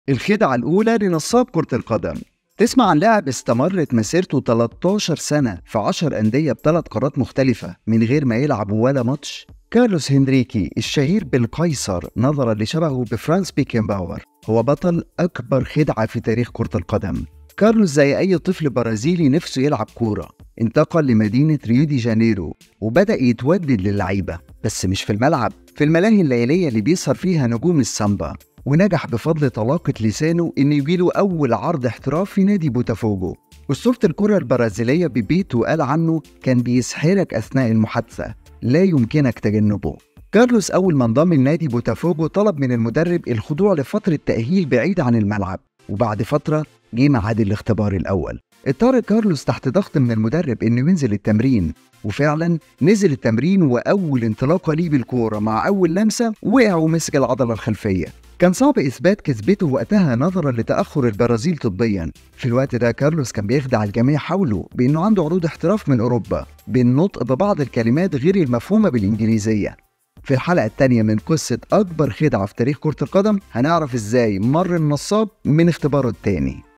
الخدعة الأولى لنصاب كرة القدم تسمع عن لاعب استمرت مسيرته 13 سنة في 10 أندية بثلاث قارات مختلفة من غير ما يلعب ولا ماتش كارلوس هنريكي الشهير بالقيصر نظرا لشبهه بفرانس بيكنباور هو بطل أكبر خدعة في تاريخ كرة القدم كارلوس زي أي طفل برازيلي نفسه يلعب كورة انتقل لمدينة ريو دي جانيرو وبدأ يتودد للعيبة بس مش في الملعب في الملاهي الليلية اللي بيسهر فيها نجوم السامبا ونجح بفضل طلاقة لسانه إنه يجيله أول عرض احتراف في نادي بوتافوجو أسطورة الكرة البرازيلية بيبيتو قال عنه كان بيسحرك أثناء المحادثة لا يمكنك تجنبه كارلوس أول ما انضم لنادي بوتافوجو طلب من المدرب الخضوع لفترة تأهيل بعيد عن الملعب وبعد فترة جه ميعاد الاختبار الأول اضطر كارلوس تحت ضغط من المدرب انه ينزل التمرين وفعلا نزل التمرين واول انطلاقه ليه بالكوره مع اول لمسه وقع ومسك العضله الخلفيه كان صعب اثبات كذبته وقتها نظرا لتاخر البرازيل طبيا في الوقت ده كارلوس كان بيخدع الجميع حوله بانه عنده عروض احتراف من اوروبا بالنطق ببعض الكلمات غير المفهومه بالانجليزيه في الحلقة الثانية من قصة أكبر خدعة في تاريخ كرة القدم هنعرف إزاي مر النصاب من اختباره التاني